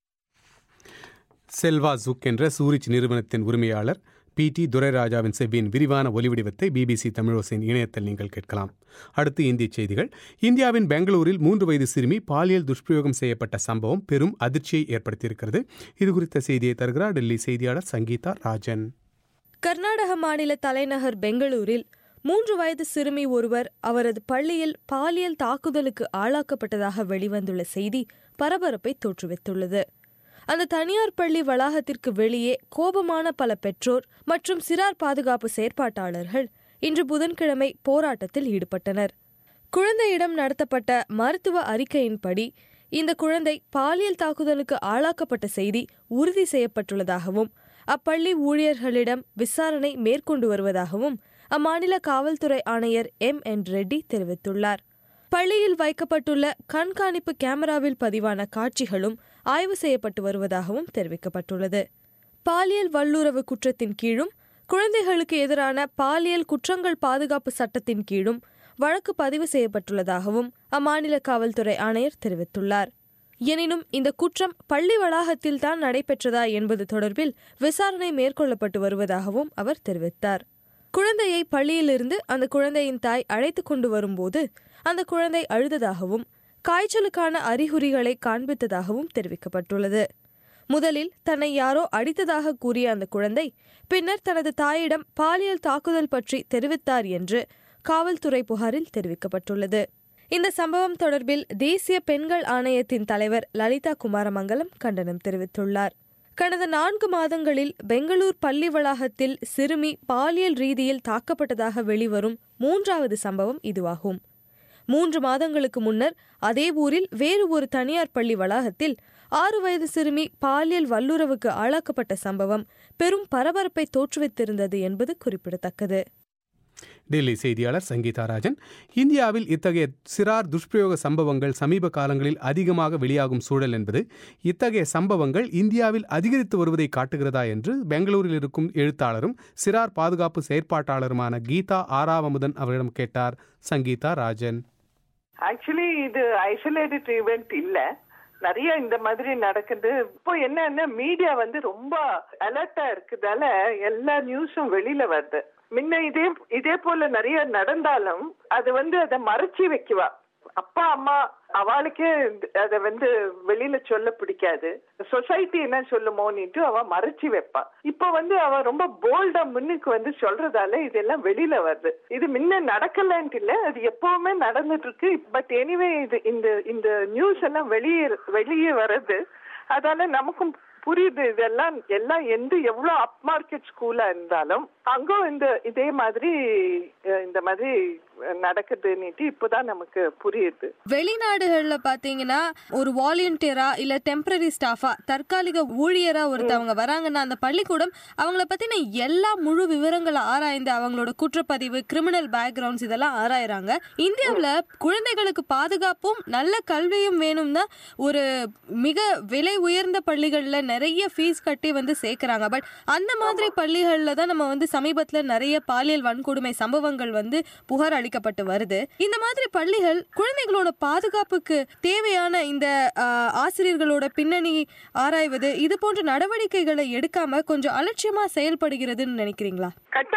செல்வா ஜுக் என்ற சூரிச் நிறுவனத்தின் உரிமையாளர் பி டி துரைராஜாவின் செவ்வியின் விரிவான ஒலிவடிவத்தை பிபிசி தமிழோசையின் இணையத்தில் நீங்கள் கேட்கலாம் அடுத்து இந்திய செய்திகள் இந்தியாவின் பெங்களூரில் மூன்று வயது சிறுமி பாலியல் துஷ்பிரயோகம் செய்யப்பட்ட சம்பவம் பெரும் அதிர்ச்சியை ஏற்படுத்தியிருக்கிறது இது குறித்த செய்தியை தருகிறார் டெல்லி செய்தியாளர் சங்கீதா ராஜன் கர்நாடக மாநில தலைநகர் பெங்களூரில் மூன்று வயது சிறுமி ஒருவர் அவரது பள்ளியில் பாலியல் தாக்குதலுக்கு ஆளாக்கப்பட்டதாக வெளிவந்துள்ள செய்தி பரபரப்பை தோற்றுவித்துள்ளது அந்த தனியார் பள்ளி வளாகத்திற்கு வெளியே கோபமான பல பெற்றோர் மற்றும் சிறார் பாதுகாப்பு செயற்பாட்டாளர்கள் இன்று புதன்கிழமை போராட்டத்தில் ஈடுபட்டனர் குழந்தையிடம் நடத்தப்பட்ட மருத்துவ அறிக்கையின்படி இந்த குழந்தை பாலியல் தாக்குதலுக்கு ஆளாக்கப்பட்ட செய்தி உறுதி செய்யப்பட்டுள்ளதாகவும் அப்பள்ளி ஊழியர்களிடம் விசாரணை மேற்கொண்டு வருவதாகவும் அம்மாநில காவல்துறை ஆணையர் எம் என் ரெட்டி தெரிவித்துள்ளார் பள்ளியில் வைக்கப்பட்டுள்ள கண்காணிப்பு கேமராவில் பதிவான காட்சிகளும் ஆய்வு செய்யப்பட்டு வருவதாகவும் தெரிவிக்கப்பட்டுள்ளது பாலியல் வல்லுறவு குற்றத்தின் கீழும் குழந்தைகளுக்கு எதிரான பாலியல் குற்றங்கள் பாதுகாப்பு சட்டத்தின் கீழும் வழக்கு பதிவு செய்யப்பட்டுள்ளதாகவும் அம்மாநில காவல்துறை ஆணையர் தெரிவித்துள்ளார் எனினும் இந்த குற்றம் பள்ளி வளாகத்தில் தான் நடைபெற்றதா என்பது தொடர்பில் விசாரணை மேற்கொள்ளப்பட்டு வருவதாகவும் அவர் தெரிவித்தார் குழந்தையை பள்ளியிலிருந்து அந்த குழந்தையின் தாய் அழைத்து கொண்டு வரும்போது அந்த குழந்தை அழுததாகவும் காய்ச்சலுக்கான அறிகுறிகளை காண்பித்ததாகவும் தெரிவிக்கப்பட்டுள்ளது முதலில் தன்னை யாரோ அடித்ததாக கூறிய அந்த குழந்தை பின்னர் தனது தாயிடம் பாலியல் தாக்குதல் பற்றி தெரிவித்தார் என்று காவல்துறை புகாரில் தெரிவிக்கப்பட்டுள்ளது இந்த சம்பவம் தொடர்பில் தேசிய பெண்கள் ஆணையத்தின் தலைவர் லலிதா குமாரமங்கலம் கண்டனம் தெரிவித்துள்ளார் கடந்த நான்கு மாதங்களில் பெங்களூர் பள்ளி வளாகத்தில் சிறுமி பாலியல் ரீதியில் தாக்கப்பட்டதாக வெளிவரும் மூன்றாவது சம்பவம் இதுவாகும் மூன்று மாதங்களுக்கு முன்னர் அதே ஊரில் வேறு ஒரு தனியார் பள்ளி வளாகத்தில் ஆறு வயது சிறுமி பாலியல் வல்லுறவுக்கு ஆளாக்கப்பட்ட சம்பவம் பெரும் பரபரப்பை தோற்றுவித்திருந்தது என்பது குறிப்பிடத்தக்கது டெல்லி செய்தியாளர் சங்கீதா ராஜன் இந்தியாவில் இத்தகைய சிறார் துஷ்பிரயோக சம்பவங்கள் சமீப காலங்களில் அதிகமாக வெளியாகும் சூழல் என்பது இத்தகைய சம்பவங்கள் இந்தியாவில் அதிகரித்து வருவதை காட்டுகிறதா என்று பெங்களூரில் இருக்கும் எழுத்தாளரும் சிறார் பாதுகாப்பு செயற்பாட்டாளருமான கீதா ஆராவமுதன் அவரிடம் கேட்டார் சங்கீதா ராஜன் ஆக்சுவலி இது ஐசோலேட்டட் ஈவெண்ட் இல்ல நிறைய இந்த மாதிரி நடக்குது இப்போ என்னன்னா மீடியா வந்து ரொம்ப அலர்ட்டா இருக்குதால எல்லா நியூஸும் வெளியில வருது முன்ன இதே இதே போல நிறைய நடந்தாலும் அது வந்து அதை மறைச்சி வைக்குவா அப்பா அம்மா அவளுக்கே அத வந்து வெளியில சொல்ல பிடிக்காது சொசைட்டி என்ன சொல்லுமோன்னுட்டு அவ மறைச்சி வைப்பா இப்ப வந்து அவ ரொம்ப போல்டா முன்னுக்கு வந்து சொல்றதால இதெல்லாம் வெளியில வருது இது முன்ன நடக்கலன்ட்டு இல்ல அது எப்பவுமே நடந்துட்டு இருக்கு பட் எனிவே இது இந்த இந்த நியூஸ் எல்லாம் வெளியே வெளியே வர்றது அதால நமக்கும் புரியுது இதெல்லாம் எல்லாம் எந்த எவ்வளவு அப் மார்க்கெட் ஸ்கூலா இருந்தாலும் அங்கும் இந்த இதே மாதிரி அஹ், இந்த மாதிரி நடக்குதுன்னுட்டு இப்போதான் நமக்கு புரியுது வெளிநாடுகள்ல பாத்தீங்கன்னா ஒரு வாலண்டியரா இல்ல டெம்பரரி ஸ்டாஃபா தற்காலிக ஊழியரா ஒருத்தவங்க வராங்கன்னா அந்த பள்ளிக்கூடம் அவங்கள பத்தின எல்லா முழு விவரங்களை ஆராய்ந்து அவங்களோட குற்றப்பதிவு கிரிமினல் பேக்ரவுண்ட்ஸ் இதெல்லாம் ஆராயறாங்க இந்தியாவுல குழந்தைகளுக்கு பாதுகாப்பும் நல்ல கல்வியும் வேணும்னா ஒரு மிக விலை உயர்ந்த பள்ளிகள்ல நிறைய ஃபீஸ் கட்டி வந்து சேர்க்கறாங்க பட் அந்த மாதிரி பள்ளிகள்ல தான் நம்ம வந்து சமீபத்துல நிறைய பாலியல் வன்கொடுமை சம்பவங்கள் வந்து புகார் அளிக்கப்பட்டு வருது இந்த மாதிரி பள்ளிகள் குழந்தைகளோட பாதுகாப்புக்கு தேவையான இந்த ஆஹ், ஆசிரியர்களோட பின்னணி ஆராய்வது இது போன்ற நடவடிக்கைகளை எடுக்காம கொஞ்சம் அலட்சியமா செயல்படுகிறதுன்னு நினைக்கிறீங்களா கட்டாயம்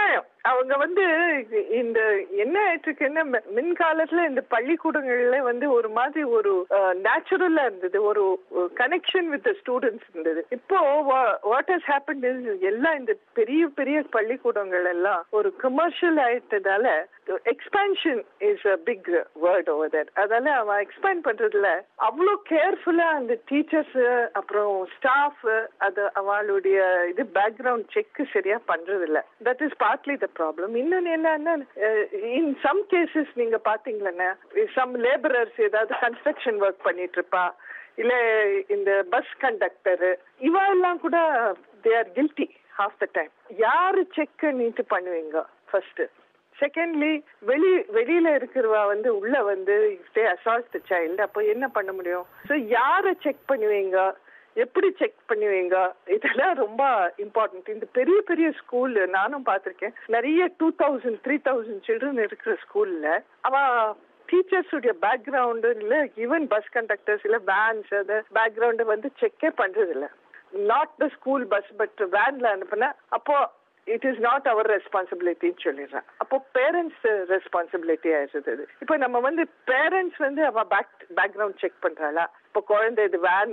அவங்க வந்து இந்த என்ன ஆயிட்டுருக்குன்னா மி- மின்காலத்துல இந்த பள்ளிக்கூடங்கள்ல வந்து ஒரு மாதிரி ஒரு நேச்சுரலா இருந்தது ஒரு கனெக்ஷன் வித் ஸ்டூடெண்ட்ஸ் இருந்தது இப்போ வாட் ஹஸ் ஹேப்பன் எல்லாம் இந்த பெரிய பெரிய பள்ளிக்கூடங்கள் எல்லாம் ஒரு கமர்ஷியல் ஆயிட்டதால expansion is a big word over that அதால அவன் எக்ஸ்பேண்ட் பண்றதுல அவ்வளோ கேர்ஃபுல்லா அந்த டீச்சர்ஸ் அப்புறம் ஸ்டாஃப் அது அவளுடைய இது பேக்ரவுண்ட் செக் சரியா பண்றது இல்ல that is partly the problem இன்னொன்னு என்னன்னா இன் சம் கேசஸ் நீங்க பாத்தீங்களன்னா சம் லேபரர்ஸ் ஏதாவது கன்ஸ்ட்ரக்ஷன் ஒர்க் பண்ணிட்டு இருப்பா இல்ல இந்த பஸ் கண்டக்டர் இவ எல்லாம் கூட they are guilty half the time யாரு செக் நீட்டு பண்ணுவீங்க ஃபர்ஸ்ட் செகண்ட்லி வெளி வெளியில இருக்கிறவா வந்து உள்ள வந்து தே அசால்ட் த சைல்டு அப்போ என்ன பண்ண முடியும் ஸோ யாரை செக் பண்ணுவீங்க எப்படி செக் பண்ணுவீங்க இதெல்லாம் ரொம்ப இம்பார்ட்டன்ட் இந்த பெரிய பெரிய ஸ்கூல் நானும் பார்த்திருக்கேன் நிறைய two thousand three thousand children இருக்கிற ஸ்கூல்ல அவ டீச்சர்ஸ் உடைய பேக்ரவுண்டு இல்ல ஈவன் பஸ் கண்டக்டர்ஸ் இல்ல வேன்ஸ் அது பேக்ரவுண்டை வந்து செக்கே பண்றது இல்ல not the school bus but வேன்ல அனுப்புனா அப்போ இட் இஸ் நாட் அவர் ரெஸ்பான்சிபிலிட்டின்னு சொல்லிடுறேன் அப்போ பேரண்ட்ஸ் ரெஸ்பான்சிபிலிட்டி ஆயிடுது இது. இப்போ நம்ம வந்து பேரண்ட்ஸ் வந்து அவ பேக் பேக்ரவுண்ட் செக் பண்றாளா இப்போ குழந்தை இது வேன்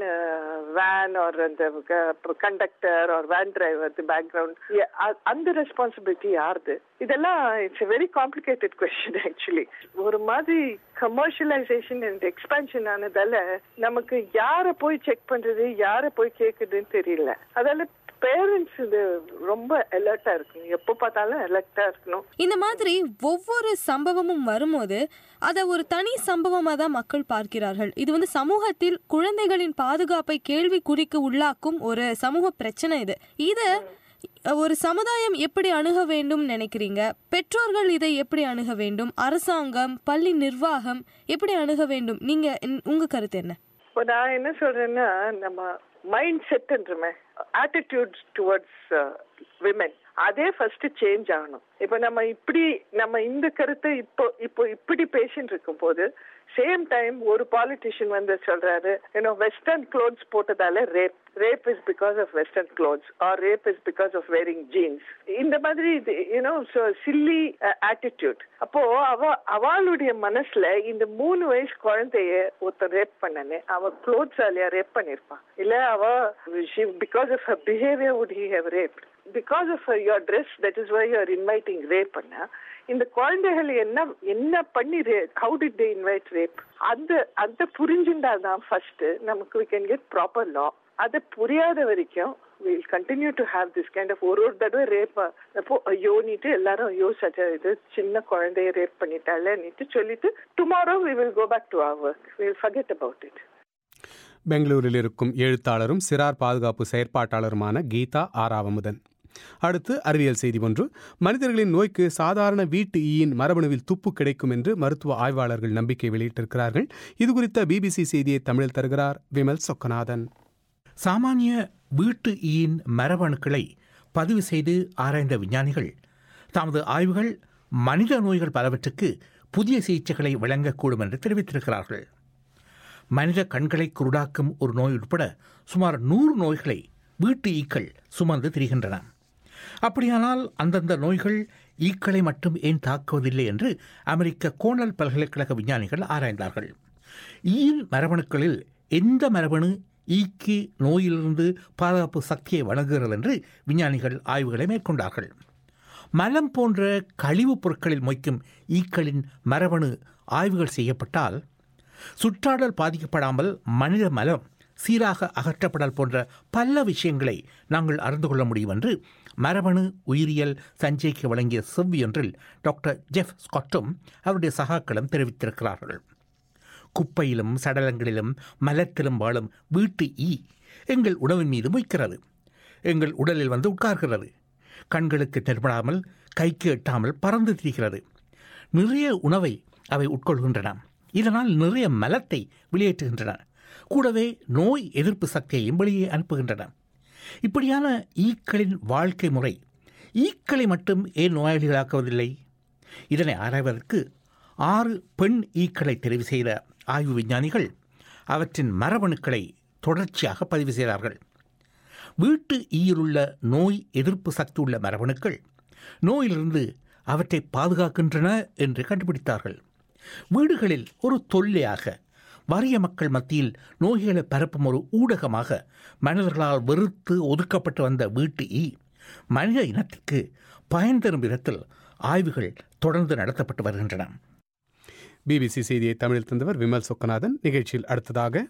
வேன் ஆர் அந்த conductor or van driver background அந்த ரெஸ்பான்சிபிலிட்டி யாருது இதெல்லாம் it's very complicated question actually ஒரு மாதிரி கமர்ஷியலைசேஷன் அண்ட் எக்ஸ்பான்ஷன் ஆனதால நமக்கு யாரை போய் செக் பண்றது யாரை போய் கேக்குதுன்னு தெரியல அதால பேரண்ட்ஸ் இது ரொம்ப அலர்ட்டா இருக்கணும் எப்போ பார்த்தாலும் அலர்ட்டா இருக்கணும் இந்த மாதிரி ஒவ்வொரு சம்பவமும் வரும்போது அதை ஒரு தனி சம்பவமாக தான் மக்கள் பார்க்கிறார்கள் இது வந்து சமூகத்தில் குழந்தைகளின் பாதுகாப்பை கேள்விக்குறிக்கு உள்ளாக்கும் ஒரு சமூக பிரச்சனை இது இது ஒரு சமுதாயம் எப்படி அணுக வேண்டும் நினைக்கிறீங்க பெற்றோர்கள் இதை எப்படி அணுக வேண்டும் அரசாங்கம் பள்ளி நிர்வாகம் எப்படி அணுக வேண்டும் நீங்க உங்க கருத்து என்ன இப்போ நான் என்ன சொல்றேன்னா நம்ம மைண்ட் செட்ன்றமே ஆட்டிடியூட் டுவர்ட்ஸ் விமென் அதே ஃபர்ஸ்ட் சேஞ்ச் ஆகணும் இப்போ நம்ம இப்படி நம்ம இந்த கருத்தை இப்போ இப்போ இப்படி பேசிட்டு இருக்கும் போது சேம் டைம் ஒரு பாலிட்டிஷியன் வந்து சொல்றாரு ஏன்னோ வெஸ்டர்ன் க்ளோத்ஸ் போட்டதால rape rape is because of western clothes or rape is because of wearing jeans இந்த மாதிரி யூனோ சில்லி ஆட்டிடியூட் அப்போ அவ அவளுடைய மனசுல இந்த மூணு வயசு குழந்தைய ஒருத்தன் ரேப் பண்ணனே அவ க்ளோத்ஸ் ஆலியா ரேப் பண்ணிருப்பான் இல்ல அவ because of her behaviour would he have rape because of your dress that is why you're inviting rape பண்ண இந்த குழந்தைகள் என்ன என்ன பண்ணி how did they invite rape அந்த அந்த புரிஞ்சுண்டா தான் ஃபர்ஸ்ட் நமக்கு we can get proper law அது புரியாத வரைக்கும் will continue to have this kind of ஒரு ஒரு தடவை ரேப் அப்போ ஐயோ நீட்டு எல்லாரும் ஐயோ சச்ச இது சின்ன குழந்தைய ரேப் பண்ணிட்டால நீட்டு சொல்லிட்டு tomorrow we will go back to our work will forget about it பெங்களூரில் இருக்கும் எழுத்தாளரும் சிறார் பாதுகாப்பு செயற்பாட்டாளருமான கீதா ஆராவமுதன் அடுத்து அறிவியல் செய்தி ஒன்று மனிதர்களின் நோய்க்கு சாதாரண வீட்டு ஈயின் மரபணுவில் துப்பு கிடைக்கும் என்று மருத்துவ ஆய்வாளர்கள் நம்பிக்கை வெளியிட்டிருக்கிறார்கள் இது குறித்த பிபிசி செய்தியை தமிழில் தருகிறார் விமல் சொக்கநாதன் சாமானிய வீட்டு ஈயின் மரபணுக்களை பதிவு செய்து ஆராய்ந்த விஞ்ஞானிகள் தமது ஆய்வுகள் மனித நோய்கள் பலவற்றுக்கு புதிய சிகிச்சைகளை வழங்கக்கூடும் என்று தெரிவித்திருக்கிறார்கள் மனித கண்களை குருடாக்கும் ஒரு நோய் உட்பட சுமார் நூறு நோய்களை வீட்டு ஈக்கள் சுமந்து திரிகின்றன அப்படியானால் அந்தந்த நோய்கள் ஈக்களை மட்டும் ஏன் தாக்குவதில்லை என்று அமெரிக்க கோனல் பல்கலைக்கழக விஞ்ஞானிகள் ஆராய்ந்தார்கள் ஈயின் மரபணுக்களில் எந்த மரபணு ஈக்கு நோயிலிருந்து பாதுகாப்பு சக்தியை வழங்குகிறது என்று விஞ்ஞானிகள் ஆய்வுகளை மேற்கொண்டார்கள் மலம் போன்ற கழிவுப் பொருட்களில் மொய்க்கும் ஈக்களின் மரபணு ஆய்வுகள் செய்யப்பட்டால் சுற்றாடல் பாதிக்கப்படாமல் மனித மலம் சீராக அகற்றப்படல் போன்ற பல விஷயங்களை நாங்கள் அறிந்து கொள்ள முடியும் என்று மரபணு உயிரியல் சஞ்சைக்கு வழங்கிய செவ்வியொன்றில் டாக்டர் ஜெஃப் ஸ்காட்டும் அவருடைய சகாக்களும் தெரிவித்திருக்கிறார்கள் குப்பையிலும் சடலங்களிலும் மலத்திலும் வாழும் வீட்டு ஈ எங்கள் உணவின் மீது மொய்க்கிறது எங்கள் உடலில் வந்து உட்கார்கிறது கண்களுக்கு தென்படாமல் கைக்கு எட்டாமல் பறந்து திரிகிறது நிறைய உணவை அவை உட்கொள்கின்றன இதனால் நிறைய மலத்தை வெளியேற்றுகின்றன கூடவே நோய் எதிர்ப்பு சக்தியையும் வெளியே அனுப்புகின்றன இப்படியான ஈக்களின் வாழ்க்கை முறை ஈக்களை மட்டும் ஏன் நோயாளிகளாக்குவதில்லை இதனை ஆராய்வதற்கு ஆறு பெண் ஈக்களை தெரிவு செய்த ஆய்வு விஞ்ஞானிகள் அவற்றின் மரபணுக்களை தொடர்ச்சியாக பதிவு செய்தார்கள் வீட்டு ஈயிலுள்ள நோய் எதிர்ப்பு சக்தி உள்ள மரபணுக்கள் நோயிலிருந்து அவற்றை பாதுகாக்கின்றன என்று கண்டுபிடித்தார்கள் வீடுகளில் ஒரு தொல்லையாக வறிய மக்கள் மத்தியில் நோய்களை பரப்பும் ஒரு ஊடகமாக மனிதர்களால் வெறுத்து ஒதுக்கப்பட்டு வந்த வீட்டு ஈ மனித இனத்திற்கு பயன் தரும் விதத்தில் ஆய்வுகள் தொடர்ந்து நடத்தப்பட்டு வருகின்றன பிபிசி செய்தியை தமிழில் தந்தவர் விமல் சொக்கநாதன் நிகழ்ச்சியில் அடுத்ததாக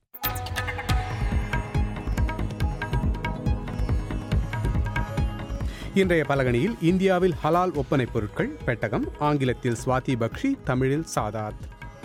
இன்றைய பலகணியில் இந்தியாவில் ஹலால் ஒப்பனைப் பொருட்கள் பெட்டகம் ஆங்கிலத்தில் ஸ்வாதி பக்ஷி தமிழில் சாதாத்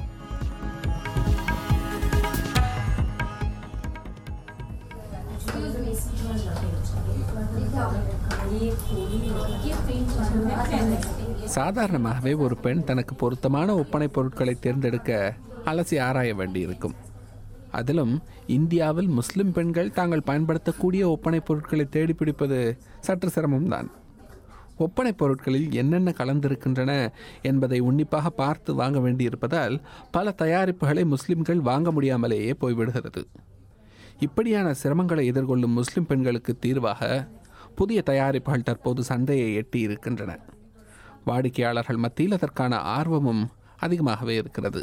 சாதாரணமாகவே ஒரு பெண் தனக்கு பொருத்தமான ஒப்பனை பொருட்களை தேர்ந்தெடுக்க அலசி ஆராய வேண்டியிருக்கும் அதிலும் இந்தியாவில் முஸ்லிம் பெண்கள் தாங்கள் பயன்படுத்தக்கூடிய ஒப்பனை பொருட்களை தேடி பிடிப்பது சற்று சிரமம்தான் ஒப்பனை பொருட்களில் என்னென்ன கலந்திருக்கின்றன என்பதை உன்னிப்பாக பார்த்து வாங்க வேண்டியிருப்பதால் பல தயாரிப்புகளை முஸ்லிம்கள் வாங்க முடியாமலேயே போய்விடுகிறது இப்படியான சிரமங்களை எதிர்கொள்ளும் முஸ்லிம் பெண்களுக்கு தீர்வாக புதிய தயாரிப்புகள் தற்போது சந்தையை எட்டி இருக்கின்றன வாடிக்கையாளர்கள் மத்தியில் அதற்கான ஆர்வமும் அதிகமாகவே இருக்கிறது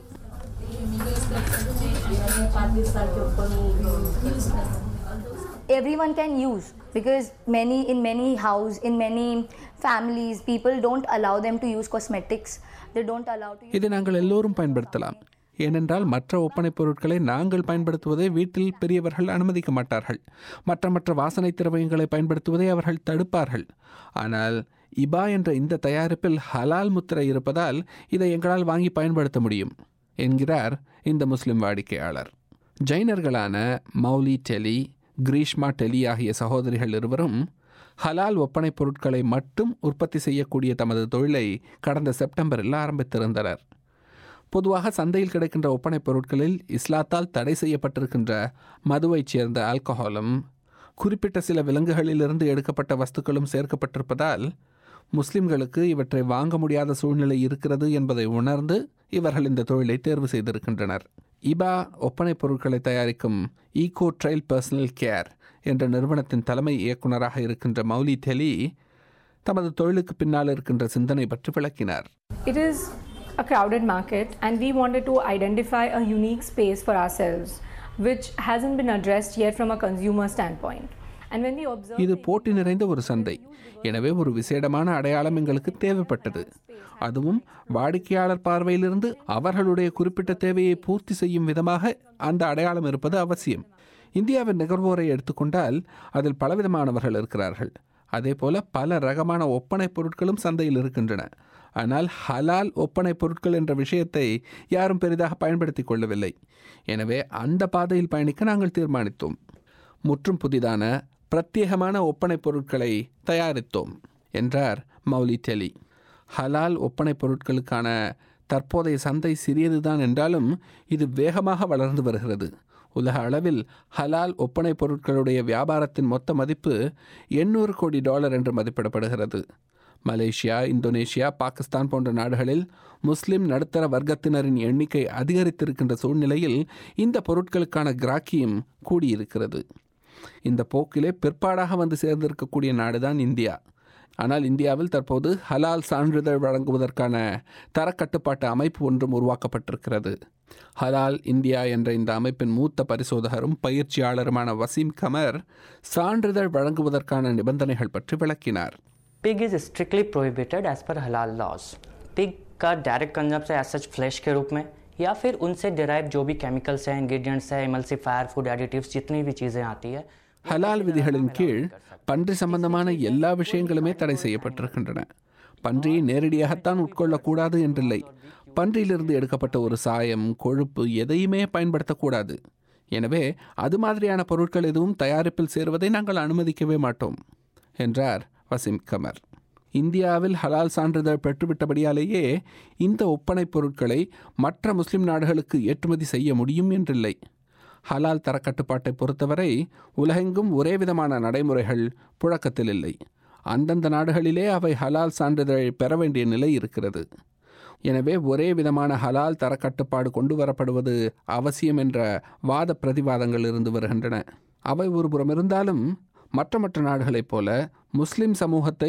everyone can use because many in many house in many families people don't allow them to use cosmetics they don't allow to use இதை நாங்கள் எல்லோரும் பயன்படுத்தலாம் ஏனென்றால் மற்ற ஒப்பனைப் பொருட்களை நாங்கள் பயன்படுத்துவதை வீட்டில் பெரியவர்கள் அனுமதிக்க மாட்டார்கள் மற்ற மற்ற வாசனை திரவியங்களை பயன்படுத்துவதை அவர்கள் தடுப்பார்கள் ஆனால் இபா என்ற இந்த தயாரிப்பில் ஹலால் முத்திரை இருப்பதால் இதை எங்களால் வாங்கி பயன்படுத்த முடியும் என்கிறார் இந்த முஸ்லிம் வாடிக்கையாளர் ஜைனர்களான மௌலி டெலி கிரீஷ்மா டெலி ஆகிய சகோதரிகள் இருவரும் ஹலால் ஒப்பனைப் பொருட்களை மட்டும் உற்பத்தி செய்யக்கூடிய தமது தொழிலை கடந்த செப்டம்பரில் ஆரம்பித்திருந்தனர் பொதுவாக சந்தையில் கிடைக்கின்ற ஒப்பனைப் பொருட்களில் இஸ்லாத்தால் தடை செய்யப்பட்டிருக்கின்ற மதுவைச் சேர்ந்த ஆல்கஹாலும் குறிப்பிட்ட சில விலங்குகளிலிருந்து எடுக்கப்பட்ட வஸ்துக்களும் சேர்க்கப்பட்டிருப்பதால் முஸ்லிம்களுக்கு இவற்றை வாங்க முடியாத சூழ்நிலை இருக்கிறது என்பதை உணர்ந்து இவர்கள் இந்த தொழிலை தேர்வு செய்திருக்கின்றனர் இபா ஒப்பனைப் பொருட்களை தயாரிக்கும் ஈகோ ட்ரைல் பர்சனல் கேர் என்ற நிறுவனத்தின் தலைமை இயக்குநராக இருக்கின்ற மௌலி டெலி தமது தொழிலுக்கு பின்னால் இருக்கின்ற சிந்தனை பற்றி விளக்கினார் It is a crowded market, and we wanted to identify a unique space for ourselves, which hasn't been addressed yet from a consumer standpoint. And when we observe இது போட்டி நிறைந்த ஒரு சந்தை எனவே ஒரு விசேடமான அடையாளம் எங்களுக்கு தேவைப்பட்டது அதுவும் வாடிக்கையாளர் பார்வையிலிருந்து அவர்களுடைய குறிப்பிட்ட தேவையை பூர்த்தி செய்யும் விதமாக அந்த அடையாளம் இருப்பது அவசியம் இந்தியாவின் நுகர்வோரை எடுத்துக்கொண்டால் அதில் பலவிதமானவர்கள் இருக்கிறார்கள் அதே போல பல ரகமான ஒப்பனை பொருட்களும் சந்தையில் இருக்கின்றன ஆனால் ஹலால் ஒப்பனை பொருட்கள் என்ற விஷயத்தை யாரும் பெரிதாக பயன்படுத்தி கொள்ளவில்லை எனவே அந்த பாதையில் பயணிக்க நாங்கள் தீர்மானித்தோம் முற்றும் புதிதான பிரத்யேகமான ஒப்பனைப் பொருட்களை தயாரித்தோம் என்றார் மௌலி டெலி ஹலால் ஒப்பனைப் பொருட்களுக்கான தற்போதைய சந்தை சிறியதுதான் என்றாலும் இது வேகமாக வளர்ந்து வருகிறது உலக அளவில் ஹலால் ஒப்பனைப் பொருட்களுடைய வியாபாரத்தின் மொத்த மதிப்பு எண்ணூறு கோடி டாலர் என்று மதிப்பிடப்படுகிறது மலேசியா இந்தோனேஷியா பாகிஸ்தான் போன்ற நாடுகளில் முஸ்லிம் நடுத்தர வர்க்கத்தினரின் எண்ணிக்கை அதிகரித்திருக்கின்ற சூழ்நிலையில் இந்த பொருட்களுக்கான கிராக்கியும் கூடியிருக்கிறது இந்த போக்கிலே பிற்பாடாக வந்து சேர்ந்திருக்கக்கூடிய நாடுதான் இந்தியா ஆனால் இந்தியாவில் தற்போது ஹலால் சான்றிதழ் வழங்குவதற்கான தரக்கட்டுப்பாட்டு அமைப்பு ஒன்றும் உருவாக்கப்பட்டிருக்கிறது ஹலால் இந்தியா என்ற இந்த அமைப்பின் மூத்த பரிசோதகரும் பயிற்சியாளருமான வசீம் கமர் சான்றிதழ் வழங்குவதற்கான நிபந்தனைகள் பற்றி விளக்கினார் Pig is strictly prohibited as per halal laws. Pig का direct consumption as such flesh के रूप में या फिर उनसे डिराइव जो भी केमिकल्स हैं इंग्रेडिएंट्स हैं इमल्सिफायर फूड एडिटिव्स जितनी भी चीज़ें आती है ஹலால் விதிகளின் கீழ் பன்றி சம்பந்தமான எல்லா விஷயங்களுமே தடை செய்யப்பட்டிருக்கின்றன பன்றியை நேரடியாகத்தான் உட்கொள்ளக்கூடாது என்றில்லை பன்றியிலிருந்து எடுக்கப்பட்ட ஒரு சாயம் கொழுப்பு எதையுமே பயன்படுத்தக்கூடாது எனவே அது மாதிரியான பொருட்கள் எதுவும் தயாரிப்பில் சேருவதை நாங்கள் அனுமதிக்கவே மாட்டோம் என்றார் வசிம் கமர் இந்தியாவில் ஹலால் சான்றிதழ் பெற்றுவிட்டபடியாலேயே இந்த ஒப்பனைப் பொருட்களை மற்ற முஸ்லிம் நாடுகளுக்கு ஏற்றுமதி செய்ய முடியும் என்றில்லை ஹலால் தரக்கட்டுப்பாட்டை பொறுத்தவரை உலகெங்கும் ஒரே விதமான நடைமுறைகள் புழக்கத்தில் இல்லை அந்தந்த நாடுகளிலே அவை ஹலால் சான்றிதழை பெற வேண்டிய நிலை இருக்கிறது எனவே ஒரே விதமான ஹலால் தரக்கட்டுப்பாடு கொண்டு வரப்படுவது அவசியம் என்ற வாத பிரதிவாதங்கள் இருந்து வருகின்றன அவை ஒருபுறம் இருந்தாலும் மற்ற மற்ற நாடுகளைப் போல முஸ்லிம் சமூகத்தை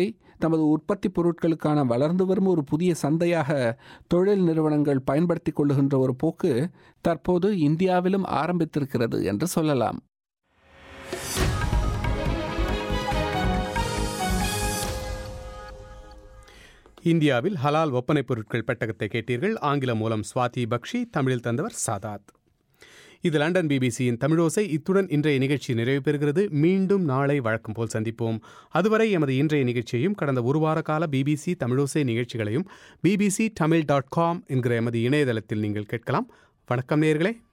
தமது உற்பத்தி பொருட்களுக்கான வளர்ந்து வரும் ஒரு புதிய சந்தையாக தொழில் நிறுவனங்கள் பயன்படுத்திக் கொள்ளுகின்ற ஒரு போக்கு தற்போது இந்தியாவிலும் ஆரம்பித்திருக்கிறது என்று சொல்லலாம் இந்தியாவில் ஹலால் ஒப்பனைப் பொருட்கள் பெட்டகத்தை கேட்டீர்கள் ஆங்கிலம் மூலம் ஸ்வாதி பக்ஷி தமிழில் தந்தவர் சாதாத் இது லண்டன் பிபிசியின் தமிழோசை இத்துடன் இன்றைய நிகழ்ச்சி நிறைவு பெறுகிறது மீண்டும் நாளை வழக்கம் போல் சந்திப்போம் அதுவரை எமது இன்றைய நிகழ்ச்சியையும் கடந்த ஒரு வார கால பிபிசி தமிழோசை நிகழ்ச்சிகளையும் பிபிசி தமிழ் டாட் காம் என்கிற எமது இணையதளத்தில் நீங்கள் கேட்கலாம் வணக்கம் நேயர்களே